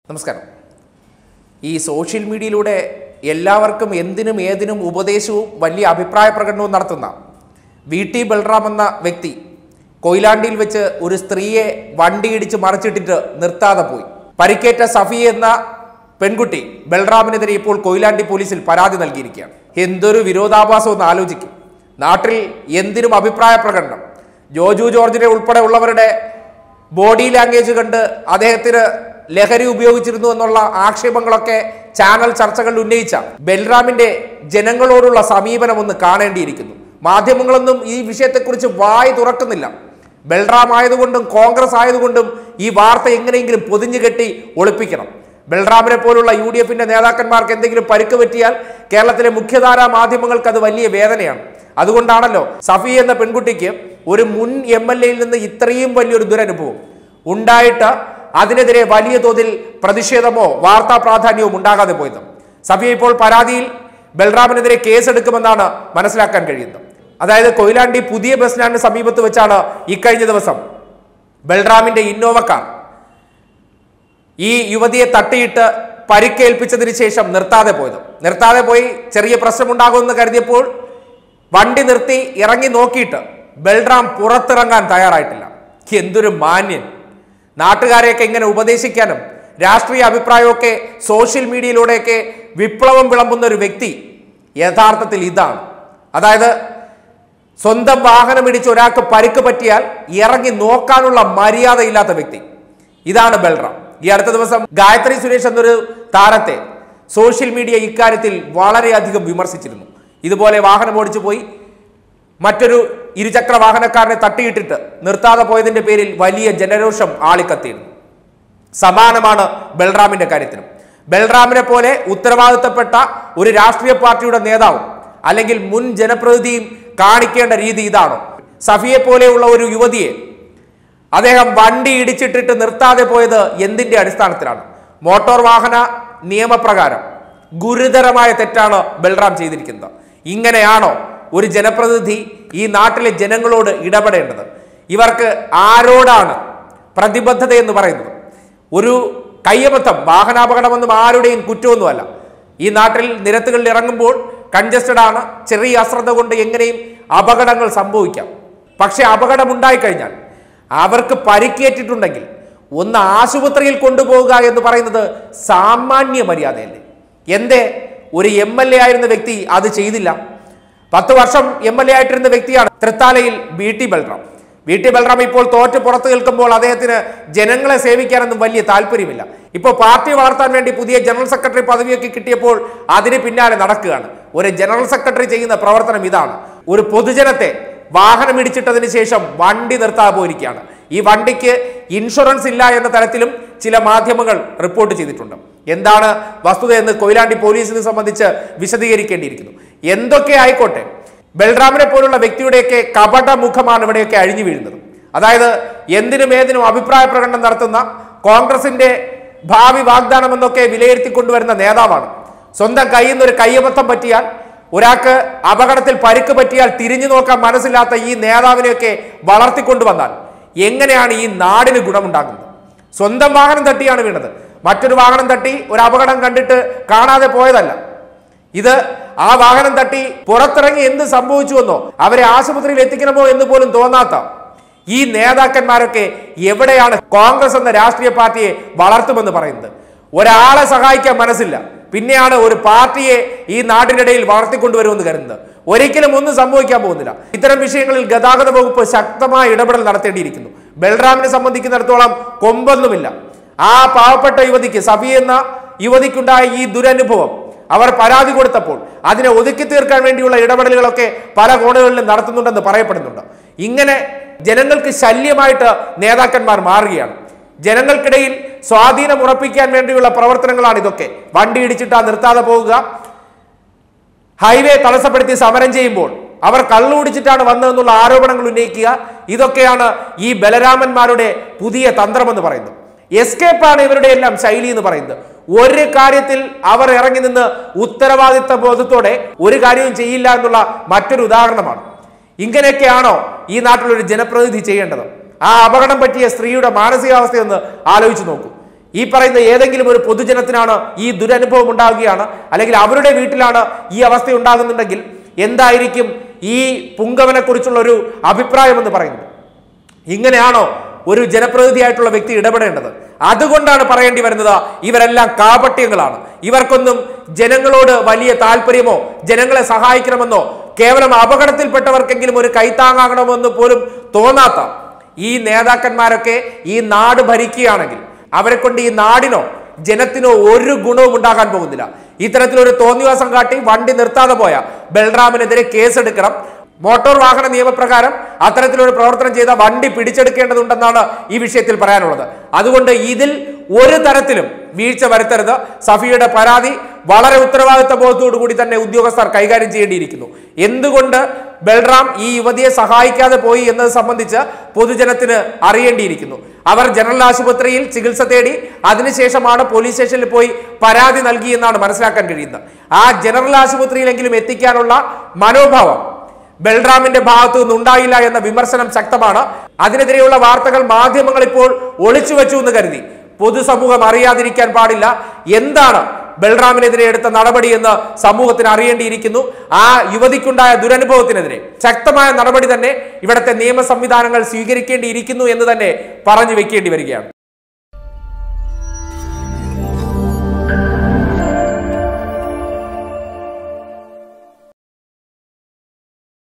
നമസ്കാരം ഈ സോഷ്യൽ മീഡിയയിലൂടെ എല്ലാവർക്കും എന്തിനും ഏതിനും ഉപദേശവും വലിയ അഭിപ്രായ പ്രകടനവും നടത്തുന്ന വി ടി ബൽറാം എന്ന വ്യക്തി കൊയിലാണ്ടിയിൽ വെച്ച് ഒരു സ്ത്രീയെ വണ്ടിയിടിച്ച് മറിച്ചിട്ടിട്ട് നിർത്താതെ പോയി പരിക്കേറ്റ സഫി എന്ന പെൺകുട്ടി ബൽറാമിനെതിരെ ഇപ്പോൾ കൊയിലാണ്ടി പോലീസിൽ പരാതി നൽകിയിരിക്കുകയാണ് എന്തൊരു വിരോധാഭാസം എന്ന് ആലോചിക്കും നാട്ടിൽ എന്തിനും അഭിപ്രായ പ്രകടനം ജോജു ജോർജിനെ ഉൾപ്പെടെ ഉള്ളവരുടെ ബോഡി ലാംഗ്വേജ് കണ്ട് അദ്ദേഹത്തിന് ലഹരി ഉപയോഗിച്ചിരുന്നു എന്നുള്ള ആക്ഷേപങ്ങളൊക്കെ ചാനൽ ചർച്ചകളിൽ ഉന്നയിച്ച ബൽറാമിന്റെ ജനങ്ങളോടുള്ള സമീപനം ഒന്ന് കാണേണ്ടിയിരിക്കുന്നു മാധ്യമങ്ങളൊന്നും ഈ വിഷയത്തെക്കുറിച്ച് വായി തുറക്കുന്നില്ല ബൽറാം ആയതുകൊണ്ടും കോൺഗ്രസ് ആയതുകൊണ്ടും ഈ വാർത്ത എങ്ങനെയെങ്കിലും പൊതിഞ്ഞു കെട്ടി ഒളിപ്പിക്കണം ബൽറാമിനെ പോലുള്ള യു ഡി എഫിന്റെ നേതാക്കന്മാർക്ക് എന്തെങ്കിലും പരിക്ക് പറ്റിയാൽ കേരളത്തിലെ മുഖ്യധാരാ മാധ്യമങ്ങൾക്ക് അത് വലിയ വേദനയാണ് അതുകൊണ്ടാണല്ലോ സഫി എന്ന പെൺകുട്ടിക്ക് ഒരു മുൻ എം എൽ എയിൽ നിന്ന് ഇത്രയും വലിയൊരു ദുരനുഭവം ഉണ്ടായിട്ട് അതിനെതിരെ വലിയ തോതിൽ പ്രതിഷേധമോ വാർത്താ പ്രാധാന്യവും ഉണ്ടാകാതെ പോയത് സഫിയ ഇപ്പോൾ പരാതിയിൽ ബൽറാമിനെതിരെ കേസെടുക്കുമെന്നാണ് മനസ്സിലാക്കാൻ കഴിയുന്നത് അതായത് കൊയിലാണ്ടി പുതിയ ബസ് സ്റ്റാൻഡിന് സമീപത്ത് വെച്ചാണ് ഇക്കഴിഞ്ഞ ദിവസം ബൽറാമിന്റെ ഇന്നോവ കാർ ഈ യുവതിയെ തട്ടിയിട്ട് പരിക്കേൽപ്പിച്ചതിന് ശേഷം നിർത്താതെ പോയത് നിർത്താതെ പോയി ചെറിയ പ്രശ്നമുണ്ടാകുമെന്ന് കരുതിയപ്പോൾ വണ്ടി നിർത്തി ഇറങ്ങി നോക്കിയിട്ട് ബൽറാം പുറത്തിറങ്ങാൻ തയ്യാറായിട്ടില്ല എന്തൊരു മാന്യൻ നാട്ടുകാരെയൊക്കെ ഇങ്ങനെ ഉപദേശിക്കാനും രാഷ്ട്രീയ അഭിപ്രായമൊക്കെ സോഷ്യൽ മീഡിയയിലൂടെയൊക്കെ വിപ്ലവം വിളമ്പുന്ന ഒരു വ്യക്തി യഥാർത്ഥത്തിൽ ഇതാണ് അതായത് സ്വന്തം വാഹനം ഇടിച്ച് ഒരാൾക്ക് പരിക്ക് പറ്റിയാൽ ഇറങ്ങി നോക്കാനുള്ള മര്യാദയില്ലാത്ത വ്യക്തി ഇതാണ് ബൽറാം ഈ അടുത്ത ദിവസം ഗായത്രി സുരേഷ് എന്നൊരു താരത്തെ സോഷ്യൽ മീഡിയ ഇക്കാര്യത്തിൽ വളരെയധികം വിമർശിച്ചിരുന്നു ഇതുപോലെ വാഹനം ഓടിച്ചു പോയി മറ്റൊരു ഇരുചക്ര വാഹനക്കാരനെ തട്ടിയിട്ടിട്ട് നിർത്താതെ പോയതിന്റെ പേരിൽ വലിയ ജനരോഷം ആളിക്കത്തിയിരുന്നു സമാനമാണ് ബൽറാമിന്റെ കാര്യത്തിലും ബൽറാമിനെ പോലെ ഉത്തരവാദിത്തപ്പെട്ട ഒരു രാഷ്ട്രീയ പാർട്ടിയുടെ നേതാവും അല്ലെങ്കിൽ മുൻ ജനപ്രതിനിധിയും കാണിക്കേണ്ട രീതി ഇതാണോ സഫിയെ പോലെയുള്ള ഒരു യുവതിയെ അദ്ദേഹം വണ്ടി ഇടിച്ചിട്ടിട്ട് നിർത്താതെ പോയത് എന്തിന്റെ അടിസ്ഥാനത്തിലാണ് മോട്ടോർ വാഹന നിയമപ്രകാരം ഗുരുതരമായ തെറ്റാണ് ബൽറാം ചെയ്തിരിക്കുന്നത് ഇങ്ങനെയാണോ ഒരു ജനപ്രതിനിധി ഈ നാട്ടിലെ ജനങ്ങളോട് ഇടപെടേണ്ടത് ഇവർക്ക് ആരോടാണ് പ്രതിബദ്ധത എന്ന് പറയുന്നത് ഒരു കയ്യബദ്ധം വാഹനാപകടമൊന്നും ആരുടെയും കുറ്റമൊന്നുമല്ല ഈ നാട്ടിൽ നിരത്തുകളിൽ ഇറങ്ങുമ്പോൾ കൺജസ്റ്റഡ് ആണ് ചെറിയ അശ്രദ്ധ കൊണ്ട് എങ്ങനെയും അപകടങ്ങൾ സംഭവിക്കാം പക്ഷെ അപകടം ഉണ്ടായിക്കഴിഞ്ഞാൽ അവർക്ക് പരിക്കേറ്റിട്ടുണ്ടെങ്കിൽ ഒന്ന് ആശുപത്രിയിൽ കൊണ്ടുപോവുക എന്ന് പറയുന്നത് സാമാന്യ മര്യാദയല്ലേ എന്തേ ഒരു എം എൽ എ ആയിരുന്ന വ്യക്തി അത് ചെയ്തില്ല പത്ത് വർഷം എം എൽ എ ആയിട്ടിരുന്ന വ്യക്തിയാണ് തൃത്താലയിൽ B T Balram B T Balram ഇപ്പോൾ തോറ്റ് പുറത്തു നിൽക്കുമ്പോൾ അദ്ദേഹത്തിന് ജനങ്ങളെ സേവിക്കാനൊന്നും വലിയ താല്പര്യമില്ല ഇപ്പോൾ പാർട്ടി വളർത്താൻ വേണ്ടി പുതിയ ജനറൽ സെക്രട്ടറി പദവിയൊക്കെ കിട്ടിയപ്പോൾ അതിന് പിന്നാലെ നടക്കുകയാണ് ഒരു ജനറൽ സെക്രട്ടറി ചെയ്യുന്ന പ്രവർത്തനം ഇതാണ് ഒരു പൊതുജനത്തെ വാഹനം ഇടിച്ചിട്ടതിന് ശേഷം വണ്ടി നിർത്താതെ പോയിരിക്കുകയാണ് ഈ വണ്ടിക്ക് ഇൻഷുറൻസ് ഇല്ല എന്ന തരത്തിലും ചില മാധ്യമങ്ങൾ റിപ്പോർട്ട് ചെയ്തിട്ടുണ്ട് എന്താണ് വസ്തുത എന്ന് കൊയിലാണ്ടി പോലീസിനെ സംബന്ധിച്ച് വിശദീകരിക്കേണ്ടിയിരിക്കുന്നു എന്തൊക്കെ ആയിക്കോട്ടെ ബൽറാമിനെ പോലുള്ള വ്യക്തിയുടെയൊക്കെ കപട മുഖമാണ് ഇവിടെയൊക്കെ അഴിഞ്ഞു വീഴുന്നത് അതായത് എന്തിനും ഏതിനും അഭിപ്രായ പ്രകടനം നടത്തുന്ന കോൺഗ്രസിന്റെ ഭാവി വാഗ്ദാനം എന്നൊക്കെ വിലയിരുത്തി കൊണ്ടുവരുന്ന നേതാവാണ് സ്വന്തം കയ്യിൽ നിന്ന് ഒരു കയ്യബദ്ധം പറ്റിയാൽ ഒരാൾക്ക് അപകടത്തിൽ പരിക്ക് പറ്റിയാൽ തിരിഞ്ഞു നോക്കാൻ മനസ്സില്ലാത്ത ഈ നേതാവിനെയൊക്കെ വളർത്തിക്കൊണ്ടുവന്നാൽ എങ്ങനെയാണ് ഈ നാടിന് ഗുണമുണ്ടാകുന്നത് സ്വന്തം വാഹനം തട്ടിയാണ് വീണത് മറ്റൊരു വാഹനം തട്ടി ഒരു അപകടം കണ്ടിട്ട് കാണാതെ പോയതല്ല ഇത് ആ വാഹനം തട്ടി പുറത്തിറങ്ങി എന്ത് സംഭവിച്ചുവെന്നോ അവരെ ആശുപത്രിയിൽ എത്തിക്കണമോ എന്ന് പോലും തോന്നാത്ത ഈ നേതാക്കന്മാരൊക്കെ എവിടെയാണ് കോൺഗ്രസ് എന്ന രാഷ്ട്രീയ പാർട്ടിയെ വളർത്തുമെന്ന് പറയുന്നത് ഒരാളെ സഹായിക്കാൻ മനസ്സില്ല പിന്നെയാണ് ഒരു പാർട്ടിയെ ഈ നാടിനിടയിൽ വളർത്തിക്കൊണ്ടുവരുമെന്ന് കരുതുന്നത് ഒരിക്കലും ഒന്നും സംഭവിക്കാൻ പോകുന്നില്ല ഇത്തരം വിഷയങ്ങളിൽ ഗതാഗത വകുപ്പ് ശക്തമായ ഇടപെടൽ നടത്തേണ്ടിയിരിക്കുന്നു ബൽറാമിനെ സംബന്ധിക്കുന്നിടത്തോളം കൊമ്പൊന്നുമില്ല ആ പാവപ്പെട്ട യുവതിക്ക് സഫി എന്ന യുവതിക്കുണ്ടായ ഈ ദുരനുഭവം അവർ പരാതി കൊടുത്തപ്പോൾ അതിനെ ഒതുക്കി തീർക്കാൻ വേണ്ടിയുള്ള ഇടപെടലുകളൊക്കെ പല കോണുകളിലും നടത്തുന്നുണ്ടെന്ന് പറയപ്പെടുന്നുണ്ട് ഇങ്ങനെ ജനങ്ങൾക്ക് ശല്യമായിട്ട് നേതാക്കന്മാർ മാറുകയാണ് ജനങ്ങൾക്കിടയിൽ സ്വാധീനം ഉറപ്പിക്കാൻ വേണ്ടിയുള്ള പ്രവർത്തനങ്ങളാണ് ഇതൊക്കെ വണ്ടി ഇടിച്ചിട്ടാ നിർത്താതെ പോവുക ഹൈവേ തടസ്സപ്പെടുത്തി സമരം ചെയ്യുമ്പോൾ അവർ കള്ളുകുടിച്ചിട്ടാണ് വന്നതെന്നുള്ള ആരോപണങ്ങൾ ഉന്നയിക്കുക ഇതൊക്കെയാണ് ഈ ബലരാമന്മാരുടെ പുതിയ തന്ത്രമെന്ന് പറയുന്നത് എസ്കേപ്പാണ് ഇവരുടെ എല്ലാം ശൈലി എന്ന് പറയുന്നത് ഒരു കാര്യത്തിൽ അവർ ഇറങ്ങി നിന്ന് ഉത്തരവാദിത്ത ബോധത്തോടെ ഒരു കാര്യവും ചെയ്യില്ല എന്നുള്ള മറ്റൊരു ഉദാഹരണമാണ് ഇങ്ങനെയൊക്കെയാണോ ഈ നാട്ടിലൊരു ജനപ്രതിനിധി ചെയ്യേണ്ടത് ആ അപകടം പറ്റിയ സ്ത്രീയുടെ മാനസികാവസ്ഥയൊന്ന് ആലോചിച്ച് നോക്കൂ ഈ പറയുന്ന ഏതെങ്കിലും ഒരു പൊതുജനത്തിനാണ് ഈ ദുരനുഭവം ഉണ്ടാകുകയാണ് അല്ലെങ്കിൽ അവരുടെ വീട്ടിലാണ് ഈ അവസ്ഥ ഉണ്ടാകുന്നുണ്ടെങ്കിൽ എന്തായിരിക്കും ഈ പുങ്കവനെക്കുറിച്ചുള്ള ഒരു അഭിപ്രായം എന്ന് പറയുന്നത് ഇങ്ങനെയാണോ ഒരു ജനപ്രതിനിധിയായിട്ടുള്ള വ്യക്തി ഇടപെടേണ്ടത് അതുകൊണ്ടാണ് പറയേണ്ടി വരുന്നത് ഇവരെല്ലാം കാപട്യങ്ങളാണ് ഇവർക്കൊന്നും ജനങ്ങളോട് വലിയ താല്പര്യമോ ജനങ്ങളെ സഹായിക്കണമെന്നോ കേവലം അപകടത്തിൽപ്പെട്ടവർക്കെങ്കിലും ഒരു കൈത്താങ്ങാകണമെന്ന് പോലും തോന്നാത്ത ഈ നേതാക്കന്മാരൊക്കെ ഈ നാട് ഭരിക്കുകയാണെങ്കിൽ അവരെ കൊണ്ട് ഈ നാടിനോ ജനത്തിനോ ഒരു ഗുണവും ഉണ്ടാകാൻ പോകുന്നില്ല ഇത്തരത്തിലൊരു തോന്നിവാസം കാട്ടി വണ്ടി നിർത്താതെ പോയ ബൽറാമിനെതിരെ കേസെടുക്കണം മോട്ടോർ വാഹന നിയമപ്രകാരം അത്തരത്തിലൊരു പ്രവർത്തനം ചെയ്ത വണ്ടി പിടിച്ചെടുക്കേണ്ടതുണ്ടെന്നാണ് ഈ വിഷയത്തിൽ പറയാനുള്ളത് അതുകൊണ്ട് ഇതിൽ ഒരു തരത്തിലും വീഴ്ച വരുത്തരുത് സഫിയുടെ പരാതി വളരെ ഉത്തരവാദിത്ത ബോധത്തോടു കൂടി തന്നെ ഉദ്യോഗസ്ഥർ കൈകാര്യം ചെയ്യേണ്ടിയിരിക്കുന്നു എന്തുകൊണ്ട് ബൽറാം ഈ യുവതിയെ സഹായിക്കാതെ പോയി എന്നത് സംബന്ധിച്ച് പൊതുജനത്തിന് അറിയേണ്ടിയിരിക്കുന്നു അവർ ജനറൽ ആശുപത്രിയിൽ ചികിത്സ തേടി അതിനുശേഷമാണ് പോലീസ് സ്റ്റേഷനിൽ പോയി പരാതി നൽകിയെന്നാണ് മനസ്സിലാക്കാൻ കഴിയുന്നത് ആ ജനറൽ ആശുപത്രിയിലെങ്കിലും എത്തിക്കാനുള്ള മനോഭാവം ബൽറാമിന്റെ ഭാഗത്തു നിന്ന് ഉണ്ടായില്ല എന്ന വിമർശനം ശക്തമാണ് അതിനെതിരെയുള്ള വാർത്തകൾ മാധ്യമങ്ങൾ ഇപ്പോൾ ഒളിച്ചു വെച്ചു എന്ന് കരുതി പൊതുസമൂഹം അറിയാതിരിക്കാൻ പാടില്ല എന്താണ് ബൽറാമിനെതിരെ എടുത്ത നടപടി എന്ന് സമൂഹത്തിന് അറിയേണ്ടിയിരിക്കുന്നു ആ യുവതിക്കുണ്ടായ ദുരനുഭവത്തിനെതിരെ ശക്തമായ നടപടി തന്നെ ഇവിടുത്തെ നിയമ സംവിധാനങ്ങൾ സ്വീകരിക്കേണ്ടിയിരിക്കുന്നു എന്ന് തന്നെ പറഞ്ഞു വെക്കേണ്ടി വരികയാണ്